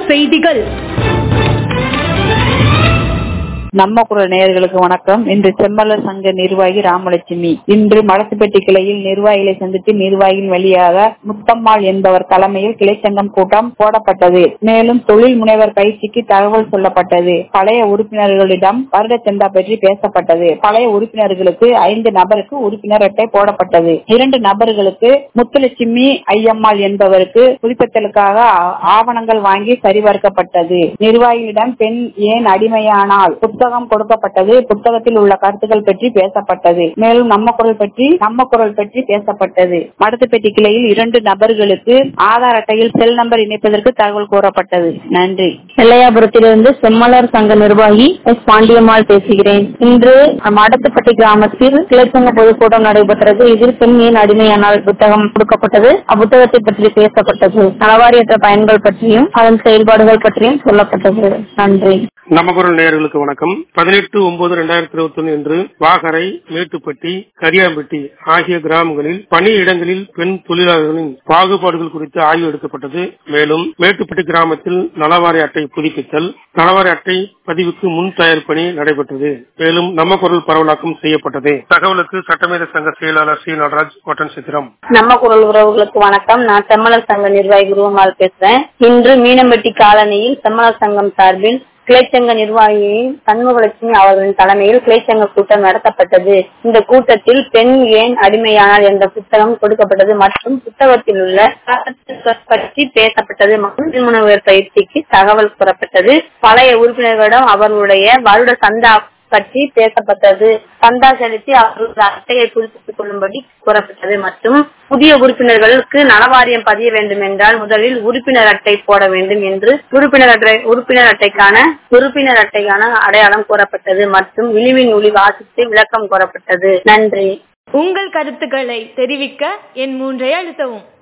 செய்திகள் நம்ம குரல் நேயர்களுக்கு வணக்கம் இன்று செம்மலர் சங்க நிர்வாகி ராமலட்சுமி இன்று மலசுப்பட்டி கிளையில் நிர்வாகிகளை சந்தித்து நிர்வாகியின் வழியாக முத்தம்மாள் என்பவர் தலைமையில் கிளைச்சங்கம் கூட்டம் போடப்பட்டது மேலும் தொழில் முனைவர் பயிற்சிக்கு தகவல் சொல்லப்பட்டது பழைய உறுப்பினர்களிடம் வருட சந்தா பற்றி பேசப்பட்டது பழைய உறுப்பினர்களுக்கு ஐந்து நபருக்கு உறுப்பினர் அட்டை போடப்பட்டது இரண்டு நபர்களுக்கு முத்துலட்சுமி ஐயம்மாள் என்பவருக்கு புதுப்பித்தலுக்காக ஆ- ஆவணங்கள் வாங்கி சரிபார்க்கப்பட்டது நிர்வாகியிடம் பெண் ஏன் அடிமையானால் புத்தகம் கொடுக்கப்பட்டது புத்தகத்தில் உள்ள கருத்துக்கள் பற்றி பேசப்பட்டது மேலும் நம்ம குரல் பற்றி நம்ம குரல் பற்றி பேசப்பட்டது மடத்துப்பட்டி கிளையில் இரண்டு நபர்களுக்கு ஆதார் அட்டையில் செல் நம்பர் இணைப்பதற்கு தகவல் கூறப்பட்டது நன்றி எல்லையாபுரத்திலிருந்து செம்மலர் சங்க நிர்வாகி எஸ் பாண்டியம்மாள் பேசுகிறேன் இன்று மடத்துப்பட்டி கிராமத்தில் கிளைச்சங்க பொதுக்கூட்டம் நடைபெற்றது இதில் பெண் ஏன் அடிமையானால் புத்தகம் கொடுக்கப்பட்டது அப்புத்தகத்தை பற்றி பேசப்பட்டது நலவாரியற்ற பயன்கள் பற்றியும் அதன் செயல்பாடுகள் பற்றியும் சொல்லப்பட்டது நன்றி நம்ம குரல் நேயர்களுக்கு வணக்கம் பதினெட்டு ஒன்பது ரெண்டாயிரத்தி இருபத்தி ஒன்று இன்று வாகரை மேட்டுப்பட்டி கரியாம்பட்டி ஆகிய கிராமங்களில் பணியிடங்களில் பெண் தொழிலாளர்களின் பாகுபாடுகள் குறித்து ஆய்வு எடுக்கப்பட்டது மேலும் மேட்டுப்பட்டி கிராமத்தில் நலவாரி அட்டை புதுப்பித்தல் நலவாரி அட்டை பதிவுக்கு முன் தயார் பணி நடைபெற்றது மேலும் நம்ம குரல் பரவலாக்கம் செய்யப்பட்டது தகவலுக்கு சட்டமேத சங்க செயலாளர் சி நடராஜ் கோட்டன் சித்திரம் நம்ம குரல் உறவுகளுக்கு வணக்கம் நான் செம்மலர் சங்க நிர்வாகி குருவமால் பேசுறேன் இன்று மீனம்பட்டி காலனியில் செம்மலர் சங்கம் சார்பில் கிளைச்சங்க நிர்வாகி சண்முகலட்சுமி அவர்களின் தலைமையில் கிளைச்சங்க கூட்டம் நடத்தப்பட்டது இந்த கூட்டத்தில் பெண் ஏன் அடிமையானார் என்ற புத்தகம் கொடுக்கப்பட்டது மற்றும் புத்தகத்தில் உள்ள கருத்துக்கள் பற்றி பேசப்பட்டது மற்றும் திருமணவர் பயிற்சிக்கு தகவல் கூறப்பட்டது பழைய உறுப்பினர்களிடம் அவர்களுடைய வருட சந்தா பற்றி பேசப்பட்டது சந்தா செலுத்தி அவர்களுடைய அட்டையை புதுப்பித்துக் கொள்ளும்படி கூறப்பட்டது மற்றும் புதிய உறுப்பினர்களுக்கு நலவாரியம் பதிய வேண்டும் என்றால் முதலில் உறுப்பினர் அட்டை போட வேண்டும் என்று உறுப்பினர் அட்டை உறுப்பினர் அட்டைக்கான உறுப்பினர் அட்டைக்கான அடையாளம் கூறப்பட்டது மற்றும் விழிவின் ஒளி வாசித்து விளக்கம் கூறப்பட்டது நன்றி உங்கள் கருத்துக்களை தெரிவிக்க என் மூன்றை அழுத்தவும்